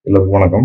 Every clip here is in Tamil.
எல்லாருக்கும் வணக்கம்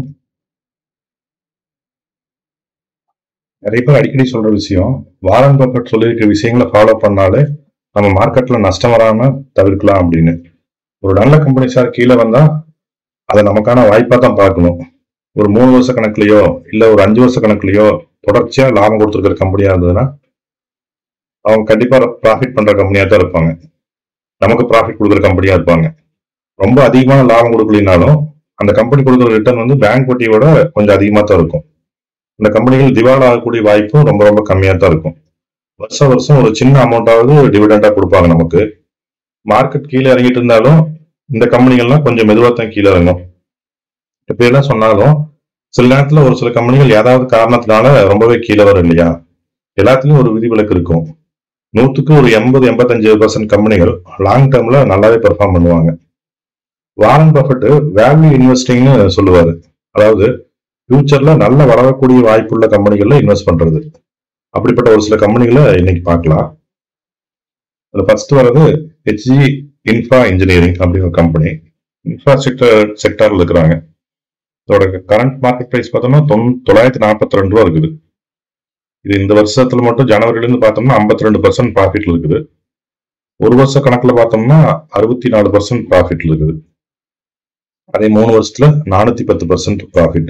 நிறைய பேர் அடிக்கடி சொல்ற விஷயம் வாரன் பஃபட் சொல்லியிருக்க விஷயங்களை ஃபாலோ பண்ணாலே நம்ம மார்க்கெட்ல நஷ்டம் வராம தவிர்க்கலாம் அப்படின்னு ஒரு நல்ல கம்பெனி சார் கீழே வந்தா அதை நமக்கான வாய்ப்பா தான் பார்க்கணும் ஒரு மூணு வருஷ கணக்குலயோ இல்ல ஒரு அஞ்சு வருஷ கணக்குலயோ தொடர்ச்சியா லாபம் கொடுத்துருக்கிற கம்பெனியா இருந்ததுன்னா அவங்க கண்டிப்பா ப்ராஃபிட் பண்ற கம்பெனியா தான் இருப்பாங்க நமக்கு ப்ராஃபிட் கொடுக்குற கம்பெனியா இருப்பாங்க ரொம்ப அதிகமான லாபம் கொடுக்கலினாலும் அந்த கம்பெனி கொடுக்குற ரிட்டர்ன் வந்து பேங்க் வட்டியோட கொஞ்சம் அதிகமா தான் இருக்கும் இந்த கம்பெனிகள் திவால் ஆகக்கூடிய வாய்ப்பும் ரொம்ப ரொம்ப கம்மியா தான் இருக்கும் வருஷம் வருஷம் ஒரு சின்ன அமௌண்ட்டாவது டிவிடெண்டா கொடுப்பாங்க நமக்கு மார்க்கெட் கீழே இறங்கிட்டு இருந்தாலும் இந்த கம்பெனிகள்லாம் கொஞ்சம் மெதுவாக தான் கீழே இறங்கும் இப்ப எல்லாம் சொன்னாலும் சில நேரத்துல ஒரு சில கம்பெனிகள் ஏதாவது காரணத்தினால ரொம்பவே கீழே வரும் இல்லையா எல்லாத்துலயும் ஒரு விதிவிலக்கு இருக்கும் நூத்துக்கு ஒரு எண்பது எண்பத்தஞ்சு பர்சன்ட் கம்பெனிகள் லாங் டேர்ம்ல நல்லாவே பெர்ஃபார்ம் பண்ணுவாங்க வாரன் பஃபட் வேல்யூ இன்வெஸ்டிங்னு சொல்லுவாரு அதாவது ஃபியூச்சர்ல நல்ல வளரக்கூடிய வாய்ப்புள்ள கம்பெனிகள்ல இன்வெஸ்ட் பண்றது அப்படிப்பட்ட ஒரு சில கம்பெனிகளை இன்னைக்கு பார்க்கலாம் அதுல ஃபர்ஸ்ட் வர்றது ஹெச்ஜி இன்ஃப்ரா இன்ஜினியரிங் அப்படின்னு ஒரு கம்பெனி இன்ஃப்ராஸ்ட்ரக்சர் செக்டர்ல இருக்கிறாங்க இதோட கரண்ட் மார்க்கெட் பிரைஸ் பார்த்தோம்னா தொண்ணூ தொள்ளாயிரத்தி நாற்பத்தி ரெண்டு ரூபா இருக்குது இது இந்த வருஷத்துல மட்டும் ஜனவரில இருந்து பார்த்தோம்னா ஐம்பத்தி ரெண்டு பர்சன்ட் ப்ராஃபிட்ல இருக்குது ஒரு வருஷ கணக்குல பார்த்தோம்னா அறுபத்தி நாலு பர்சன்ட் ப்ராஃபிட்ல இருக்குது அதே மூணு வருஷத்துல நானூத்தி பத்து பர்சன்ட் ப்ராஃபிட்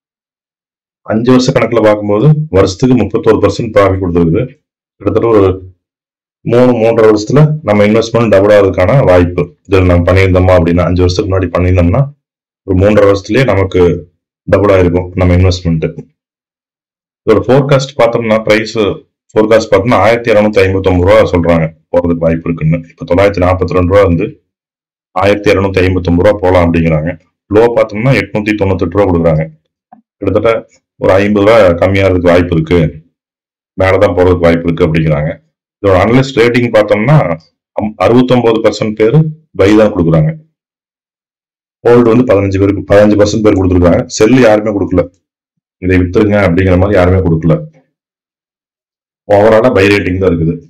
அஞ்சு வருஷ கணக்குல பார்க்கும்போது வருஷத்துக்கு முப்பத்தோரு பர்சன்ட் ப்ராஃபிட் கொடுத்துருக்குது கிட்டத்தட்ட ஒரு மூணு மூன்றரை வருஷத்துல நம்ம இன்வெஸ்ட்மெண்ட் டபுள் ஆகிறதுக்கான வாய்ப்பு இதில் நம்ம பண்ணியிருந்தோமா அப்படின்னா அஞ்சு வருஷத்துக்கு முன்னாடி பண்ணியிருந்தோம்னா ஒரு மூன்றரை வருஷத்துலயே நமக்கு டபுள் ஆயிருக்கும் நம்ம இன்வெஸ்ட்மெண்ட் இதோட ஃபோர்காஸ்ட் பார்த்தோம்னா பிரைஸ் ஃபோர்காஸ்ட் பார்த்தோம்னா ஆயிரத்தி இரநூத்தி ஐம்பத்தி ஒன்பது ரூபா சொல்றாங்க போறதுக்கு வாய்ப்பு இருக்குன்னு இப்போ தொள்ளாயிரத்தி நாற்பத்தி ரெண்டு ரூபா வந்து ஆயிரத்தி இரநூத்தி ஐம்பத்தி ஒன்பது ரூபா போகலாம் அப்படிங்கிறாங்க லோ பார்த்தோம்னா எட்நூத்தி தொண்ணூத்தெட்டு ரூபா கொடுக்குறாங்க கிட்டத்தட்ட ஒரு ஐம்பது ரூபா கம்மியாகிறதுக்கு வாய்ப்பு இருக்கு மேலதான் போறதுக்கு வாய்ப்பு இருக்கு அப்படிங்கிறாங்க இதோட அனலிஸ்ட் ரேட்டிங் பார்த்தோம்னா அறுபத்தொன்பது பர்சன்ட் பேர் பை தான் கொடுக்குறாங்க ஹோல்டு வந்து பதினஞ்சு பேருக்கு பதினஞ்சு பர்சன்ட் பேர் கொடுத்துருக்காங்க செல் யாருமே கொடுக்கல இதை வித்துருங்க அப்படிங்கிற மாதிரி யாருமே கொடுக்கல ஓவராலா பை ரேட்டிங் தான் இருக்குது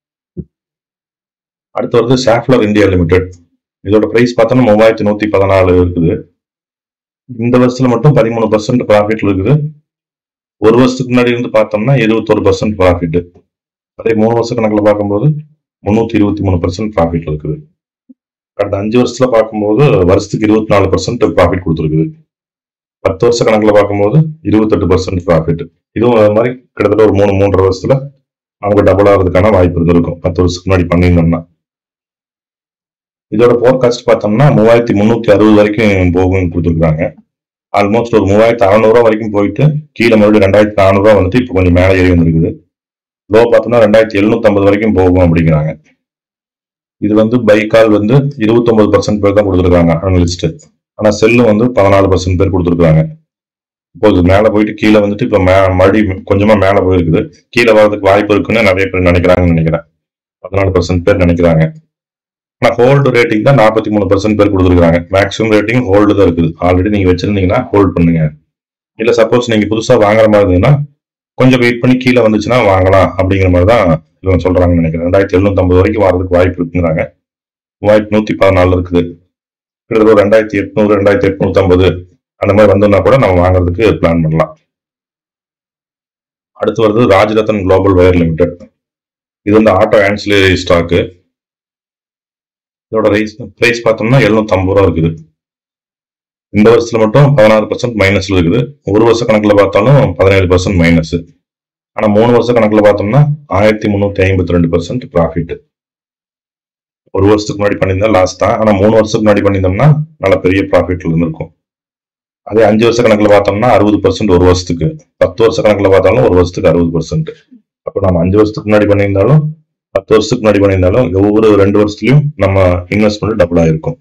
அடுத்து வந்து சாஃப்லர் இந்தியா லிமிடெட் இதோட பிரைஸ் பார்த்தோம்னா மூவாயிரத்தி நூத்தி பதினாலு இருக்குது இந்த வருஷத்துல மட்டும் பதிமூணு பர்சன்ட் ப்ராஃபிட்ல இருக்குது ஒரு வருஷத்துக்கு முன்னாடி இருந்து பார்த்தோம்னா இருபத்தொரு பர்சன்ட் ப்ராஃபிட் அதே மூணு வருஷ கணக்கில் பார்க்கும்போது முந்நூத்தி இருபத்தி மூணு பர்சன்ட் ப்ராஃபிட்ல இருக்குது கடந்த அஞ்சு வருஷத்துல பார்க்கும்போது வருஷத்துக்கு இருபத்தி நாலு பர்சன்ட் ப்ராஃபிட் கொடுத்துருக்குது பத்து வருஷ கணக்கில் பார்க்கும்போது இருபத்தெட்டு பர்சன்ட் ப்ராஃபிட் இதுவும் அது மாதிரி கிட்டத்தட்ட ஒரு மூணு மூன்றரை வருஷத்துல அவங்க டபுள் ஆகிறதுக்கான வாய்ப்பு இருந்திருக்கும் பத்து வருஷத்துக்கு முன்னாடி பண்ணியிருந்தோம்னா இதோட போர்காஸ்ட் பார்த்தோம்னா மூவாயிரத்தி முந்நூற்றி அறுபது வரைக்கும் போகும்னு கொடுத்துருக்காங்க ஆல்மோஸ்ட் ஒரு மூவாயிரத்தி அறநூறுவா வரைக்கும் போயிட்டு கீழே மறுபடியும் ரெண்டாயிரத்தி நானூறுவா வந்துட்டு இப்போ கொஞ்சம் மேலே ஏறி வந்திருக்குது லோ பார்த்தோம்னா ரெண்டாயிரத்தி எழுநூத்தம்பது வரைக்கும் போகும் அப்படிங்கிறாங்க இது வந்து பைக்கால் வந்து இருபத்தொன்பது பர்சன்ட் பேர் தான் கொடுத்துருக்காங்க அனலிஸ்ட் ஆனால் செல்லு வந்து பதினாலு பர்சன்ட் பேர் கொடுத்துருக்காங்க இப்போ இது மேலே போயிட்டு கீழே வந்துட்டு இப்போ மே மறுபடியும் கொஞ்சமா மேலே போயிருக்குது கீழே வர்றதுக்கு வாய்ப்பு இருக்குன்னு நிறைய பேர் நினைக்கிறாங்கன்னு நினைக்கிறேன் பதினாலு பர்சன்ட் பேர் நினைக்கிறாங்க ஆனால் ஹோல்டு ரேட்டிங் தான் நாற்பத்தி மூணு பர்சன்ட் பேர் கொடுத்துருக்காங்க மேக்ஸிமம் ரேட்டிங் ஹோல்டு தான் இருக்குது ஆல்ரெடி நீங்க வச்சிருந்தீங்கன்னா ஹோல்ட் பண்ணுங்க இல்ல சப்போஸ் நீங்க புதுசா வாங்குற மாதிரி இருந்ததுன்னா கொஞ்சம் வெயிட் பண்ணி கீழே வந்துச்சுன்னா வாங்கலாம் அப்படிங்கிற மாதிரி தான் இவங்க சொல்றாங்கன்னு நினைக்கிறேன் ரெண்டாயிரத்தி எழுநூத்தம்பது வரைக்கும் வரதுக்கு வாய்ப்பு இருக்குங்கிறாங்க மூவாயிரத்தி நூத்தி பதினாலு இருக்குது கிட்டத்தட்ட ஒரு ரெண்டாயிரத்தி எட்நூறு ரெண்டாயிரத்தி எட்நூத்தி ஐம்பது அந்த மாதிரி வந்தோம்னா கூட நம்ம வாங்குறதுக்கு பிளான் பண்ணலாம் அடுத்து வருது ராஜரத்தன் குளோபல் வயர் லிமிடெட் இது வந்து ஆட்டோ ஆன்சிலரி ஸ்டாக்கு இதோட ரைஸ் பிரைஸ் பார்த்தோம்னா எழுநூத்தி ஐம்பது ரூபா இருக்குது இந்த வருஷத்துல மட்டும் பதினாறு பர்சன்ட் மைனஸ்ல இருக்குது ஒரு வருஷ கணக்குல பார்த்தாலும் பதினேழு பர்சன்ட் மைனஸ் ஆனா மூணு வருஷ கணக்குல பார்த்தோம்னா ஆயிரத்தி முந்நூத்தி ஐம்பத்தி ரெண்டு பர்சன்ட் ப்ராஃபிட் ஒரு வருஷத்துக்கு முன்னாடி பண்ணியிருந்தா லாஸ் தான் ஆனா மூணு வருஷத்துக்கு முன்னாடி பண்ணியிருந்தோம்னா நல்ல பெரிய ப்ராஃபிட்ல இருந்திருக்கும் அதே அஞ்சு வருஷ கணக்குல பார்த்தோம்னா அறுபது பர்சன்ட் ஒரு வருஷத்துக்கு பத்து வருஷ கணக்குல பார்த்தாலும் ஒரு வருஷத்துக்கு அறுபது பர்சன்ட் அப்போ நம்ம அஞ்சு வருஷத்துக்கு முன்னாடி பண்ணியிருந்தாலும் பத்து வருஷத்துக்கு முன்னாடி பண்ணியிருந்தாலும் ஒவ்வொரு ரெண்டு வருஷத்துலயும் நம்ம இன்வெஸ்ட்மெண்ட் டபுள் ஆயிருக்கும்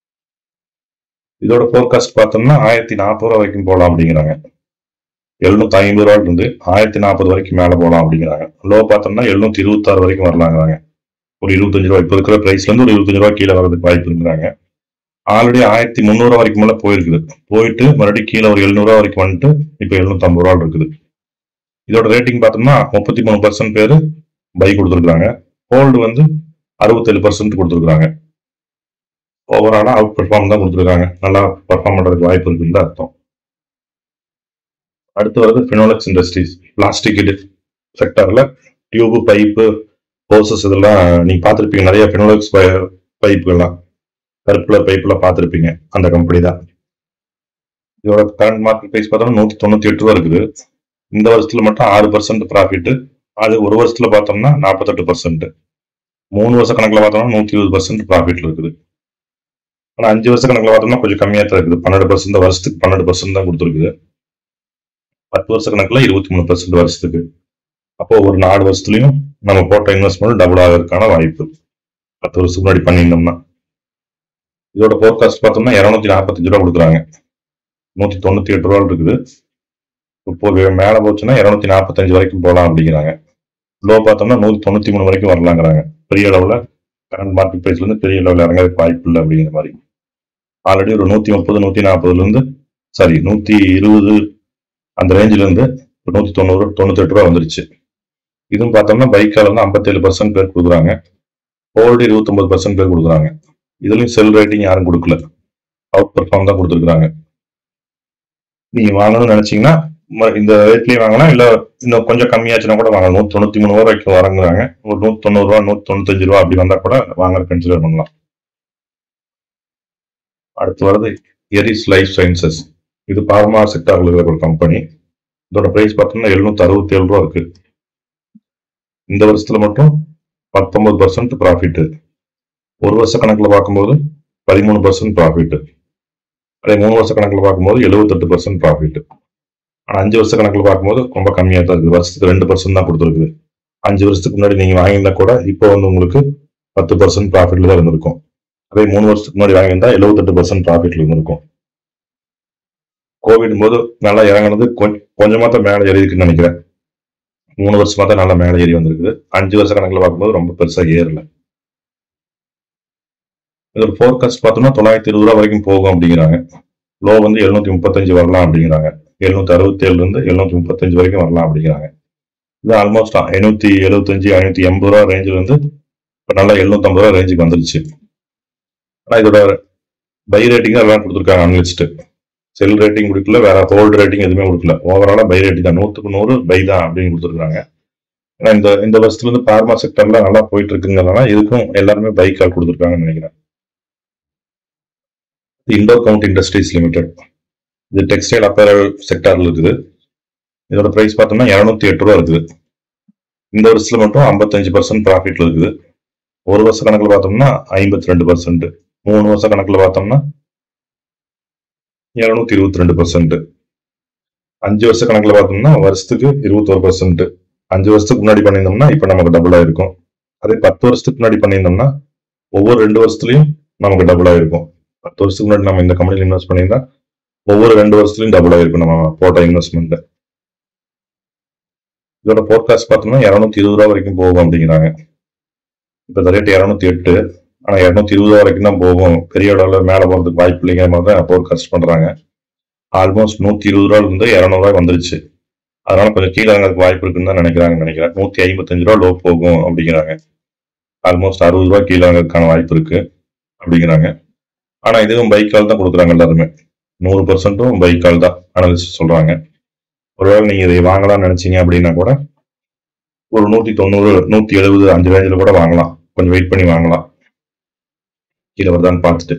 இதோட ஃபோர்காஸ்ட் பார்த்தோம்னா ஆயிரத்தி நாற்பது ரூபா வரைக்கும் போகலாம் அப்படிங்கிறாங்க எழுநூத்தி ஐம்பது ரூபாய்க்கு இருந்து ஆயிரத்தி நாற்பது வரைக்கும் மேல போகலாம் அப்படிங்கிறாங்க லோ பார்த்தோம்னா எழுநூத்தி இருபத்தாறு வரைக்கும் வரலாங்கிறாங்க ஒரு இருபத்தஞ்சு ரூபா இப்போ இருக்கிற பிரைஸ்ல இருந்து ஒரு இருபத்தஞ்சு ரூபா கீழே வரதுக்கு வாய்ப்பு இருக்குறாங்க ஆல்ரெடி ஆயிரத்தி முந்நூறு வரைக்கும் மேல போயிருக்குது போயிட்டு மறுபடியும் கீழே ஒரு எழுநூறுவா வரைக்கும் வந்துட்டு இப்போ எழுநூத்தி ஐம்பது ரூபா இருக்குது இதோட ரேட்டிங் பார்த்தோம்னா முப்பத்தி மூணு பர்சன்ட் பேர் பை கொடுத்துருக்காங்க ஹோல்டு வந்து அறுபத்தேழு பர்சன்ட் கொடுத்துருக்காங்க ஓவராலா அவுட் பெர்ஃபார்ம் தான் கொடுத்துருக்காங்க நல்லா பெர்ஃபார்ம் பண்றதுக்கு வாய்ப்பு இருக்குன்னு தான் அர்த்தம் அடுத்து வருது ஃபினோலெக்ஸ் இண்டஸ்ட்ரீஸ் பிளாஸ்டிக் செக்டர்ல டியூபு பைப்பு ஹோசஸ் இதெல்லாம் நீங்க பார்த்துருப்பீங்க நிறைய ஃபினோலெக்ஸ் பைப்புகள்லாம் கருப்புல பைப்ல பார்த்துருப்பீங்க அந்த கம்பெனி தான் இதோட கரண்ட் மார்க்கெட் பிரைஸ் பார்த்தோம்னா நூத்தி தொண்ணூத்தி எட்டு ரூபா இருக்குது இந்த வருஷத்துல மட்டும் ஆறு பர்சன்ட் ப்ராஃபிட் அது ஒரு வருஷத்துல பார்த்தோம்னா நாற்பத்தெட்டு பர்சன்ட் மூணு வருஷ கணக்குல பார்த்தோம்னா நூத்தி இருபது பர்சன்ட் ப்ராஃபிட்ல இருக்குது ஆனா அஞ்சு வருஷ கணக்குல பார்த்தோம்னா கொஞ்சம் கம்மியா தான் இருக்குது பன்னெண்டு பர்சன்ட் வருஷத்துக்கு பன்னெண்டு பர்சன்ட் தான் கொடுத்துருக்குது பத்து வருஷ கணக்குல இருபத்தி மூணு பர்சன்ட் வருஷத்துக்கு அப்போ ஒரு நாலு வருஷத்துலயும் நம்ம போட்ட இன்வெஸ்ட்மெண்ட் டபுள் ஆகிறதுக்கான வாய்ப்பு பத்து வருஷத்துக்கு முன்னாடி பண்ணியிருந்தோம்னா இதோட ஃபோர்காஸ்ட் பார்த்தோம்னா இரநூத்தி நாற்பத்தஞ்சு ரூபா கொடுக்குறாங்க நூத்தி தொண்ணூத்தி எட்டு ரூபா இருக்குது இப்போ வே- மேல போச்சுன்னா இரநூத்தி நாற்பத்தஞ்சு வரைக்கும் போகலாம் அப்படிங்கிறாங்க லோ பார்த்தோம்னா நூத்தி தொண்ணூத்தி மூணு வரைக்கும் வரலாங்கிறாங்க பெரிய அளவுல கரண்ட் மார்க்கெட் பிரைஸ்ல இருந்து பெரிய அளவுல இறங்குறதுக்கு வாய்ப்பு இல்லை அப்படிங்கிற மாதிரி ஆல்ரெடி ஒரு நூத்தி முப்பது நூத்தி நாற்பதுல இருந்து சாரி நூத்தி இருபது அந்த ரேஞ்சில இருந்து ஒரு நூத்தி தொண்ணூறு தொண்ணூத்தி எட்டு ரூபா வந்துருச்சு இதுவும் பார்த்தோம்னா பைக்கால வந்து ஐம்பத்தேழு பர்சன்ட் பேர் கொடுக்குறாங்க ஹோல்டு இருபத்தொன்பது பர்சன்ட் பேர் கொடுக்குறாங்க இதுலயும் செல் ரேட்டிங் யாரும் கொடுக்கல அவுட் பெர்ஃபார்ம் தான் கொடுத்துருக்காங்க நீங்க வாங்கணும்னு நினைச்சீங்கன்னா ம- இந்த ரேட்லயே வாங்கலாம் இல்ல இன்னும் கொஞ்சம் கம்மியாச்சுன்னா கூட வாங்கலாம் நூத்தி தொண்ணூத்தி மூணு ரூபா வரைக்கும் வரங்குறாங்க ஒரு நூத்தி தொண்ணூறு ரூபா நூத்தி தொண்ணூத்தஞ்சு ரூபா அப்படி வந்தா கூட வாங்க கன்சிடர் பண்ணலாம் அடுத்து வருது எரிஸ் லைஃப் சயின்சஸ் இது பார்மா செக்டார்ல இருக்கிற ஒரு கம்பெனி இதோட பிரைஸ் பார்த்தோம்னா எழுநூத்தி அறுபத்தி ஏழு ரூபா இருக்கு இந்த வருஷத்துல மட்டும் பத்தொன்பது பர்சன்ட் ப்ராஃபிட் ஒரு வருஷ கணக்குல பார்க்கும்போது பதிமூணு பர்சன்ட் ப்ராஃபிட் அதே மூணு வருஷ கணக்குல பார்க்கும்போது எழுபத்தெட்டு பர்சன்ட் ப்ராஃபிட் ஆனா அஞ்சு வருஷ கணக்குல பார்க்கும்போது ரொம்ப கம்மியா தான் இருக்குது வருஷத்துக்கு ரெண்டு பர்சன்ட் தான் கொடுத்துருக்குது அஞ்சு வருஷத்துக்கு முன்னாடி நீங்க வாங்கியிருந்தா கூட இப்போ வந்து உங்களுக்கு பத்து பர்சன்ட் ப்ராஃபிட்ல தான் இருந்திருக்கும் அதே மூணு வருஷத்துக்கு முன்னாடி வாங்கியிருந்தா எழுபத்தெட்டு பர்சன்ட் ப்ராஃபிட்ல இருந்திருக்கும் கோவிட் போது நல்லா இறங்குனது கொஞ்ச- கொஞ்சமா தான் மேலே ஏறி இருக்குன்னு நினைக்கிறேன் மூணு வருஷமா தான் நல்லா மேலே ஏறி வந்திருக்குது அஞ்சு வருஷ கணக்குல பார்க்கும்போது ரொம்ப பெருசா ஏறல இதோட ஃபோர்காஸ்ட் பார்த்தோம்னா தொள்ளாயிரத்தி இருபது ரூபா வரைக்கும் போகும் அப்படிங்கிறாங்க லோ வந்து எழுநூத்தி முப்பத்தஞ்சு வரலாம் அப்படிங்கிறாங்க எழுநூத்தி அறுபத்தி ஏழுல இருந்து எழுநூத்தி முப்பத்தஞ்சு வரைக்கும் வரலாம் அப்படிங்கிறாங்க இது ஆல்மோஸ்ட் ஐநூத்தி எழுபத்தஞ்சு ஐநூத்தி எண்பது ரூபா ரேஞ்சில் இருந்து இப்போ நல்லா எழுநூத்தி ஐம்பது ரூபா ரேஞ்சுக்கு வந்துருச்சு ஆனா இதோட பை ரேட்டிங் தான் எல்லாம் கொடுத்துருக்காங்க அனலிஸ்ட் செல் ரேட்டிங் கொடுக்கல வேற ஹோல்டு ரேட்டிங் எதுவுமே கொடுக்கல ஓவராலா பை ரேட்டிங் தான் நூத்துக்கு நூறு பை தான் அப்படின்னு கொடுத்துருக்காங்க ஏன்னா இந்த இந்த வருஷத்துல இருந்து பார்மா செக்டர்ல நல்லா போயிட்டு இருக்குங்கிறதுனால இதுக்கும் எல்லாருமே பை கால் கொடுத்துருக்காங்கன்னு நினைக்கிறேன் இண்டோ கவுண்ட் இண்டஸ்ட்ரீஸ் லிமிடெட் இது டெக்ஸ்டைல் அப்பேரல் செக்டார்ல இருக்குது இதோட பிரைஸ் பார்த்தோம்னா இரநூத்தி எட்டு ரூபா இருக்குது இந்த வருஷத்துல மட்டும் ஐம்பத்தஞ்சு பர்சன்ட் ப்ராஃபிட்ல இருக்குது ஒரு வருஷ கணக்குல பார்த்தோம்னா ஐம்பத்தி ரெண்டு பர்சன்ட் மூணு வருஷ கணக்குல பார்த்தோம்னா இருநூத்தி இருபத்தி ரெண்டு பர்சன்ட் அஞ்சு வருஷ கணக்குல பார்த்தோம்னா வருஷத்துக்கு இருபத்தோரு பர்சன்ட் அஞ்சு வருஷத்துக்கு முன்னாடி பண்ணியிருந்தோம்னா இப்போ நமக்கு டபுளா இருக்கும் அதே பத்து வருஷத்துக்கு முன்னாடி பண்ணியிருந்தோம்னா ஒவ்வொரு ரெண்டு வருஷத்துலயும் நமக்கு டபுளா இருக்கும் பத்து வருஷத்துக்கு முன்னாடி நம்ம இந்த கம்பெனியில் இன்வெஸ்ட் பண்ணியிருந்தா ஒவ்வொரு ரெண்டு வருஷத்துலயும் டபுள் ஆயிருக்கும் நம்ம போட்ட இன்வெஸ்ட்மெண்ட் இதோட போர்காஸ்ட் பார்த்தோம்னா இரநூத்தி இருபது ரூபா வரைக்கும் போகும் அப்படிங்கிறாங்க இப்போ இந்த ரேட் இரநூத்தி எட்டு ஆனா இரநூத்தி இருபது ரூபா வரைக்கும் தான் போகும் பெரிய அளவில் மேலே போகிறதுக்கு வாய்ப்பு இல்லைங்கிற மாதிரி தான் போர்காஸ்ட் பண்றாங்க ஆல்மோஸ்ட் நூத்தி இருபது ரூபால இருந்து இரநூறுவா வந்துருச்சு அதனால கொஞ்சம் கீழே இறங்கிறதுக்கு வாய்ப்பு இருக்குன்னு தான் நினைக்கிறாங்கன்னு நினைக்கிறேன் நூத்தி ஐம்பத்தஞ்சு ரூபா லோ போகும் அப்படிங்கிறாங்க ஆல்மோஸ்ட் அறுபது ரூபா கீழே இறங்கிறதுக்கான வாய்ப்பு இருக்கு அப்படிங்கிறாங்க ஆனா இதுவும் பைக்கால் தான் கொடுக்குறாங்க எல்லாருமே நூறு பர்சன்ட்டும் பைக்கால் தான் அனலிஸ்ட் சொல்றாங்க ஒருவேளை நீங்க இதை வாங்கலாம்னு நினைச்சீங்க அப்படின்னா கூட ஒரு நூத்தி தொண்ணூறு நூத்தி எழுபது அஞ்சு ரேஞ்சில் கூட வாங்கலாம் கொஞ்சம் வெயிட் பண்ணி வாங்கலாம் கீழே வருதான்னு பார்த்துட்டு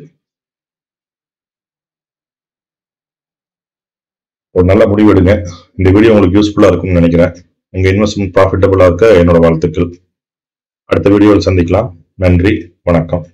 ஒரு நல்ல முடிவு எடுங்க இந்த வீடியோ உங்களுக்கு யூஸ்ஃபுல்லா இருக்கும்னு நினைக்கிறேன் உங்க இன்வெஸ்ட்மெண்ட் ப்ராஃபிட்டபுளா இருக்க என்னோட வாழ்த்துக்கள் அடுத்த வீடியோவில் சந்திக்கலாம் நன்றி வணக்கம்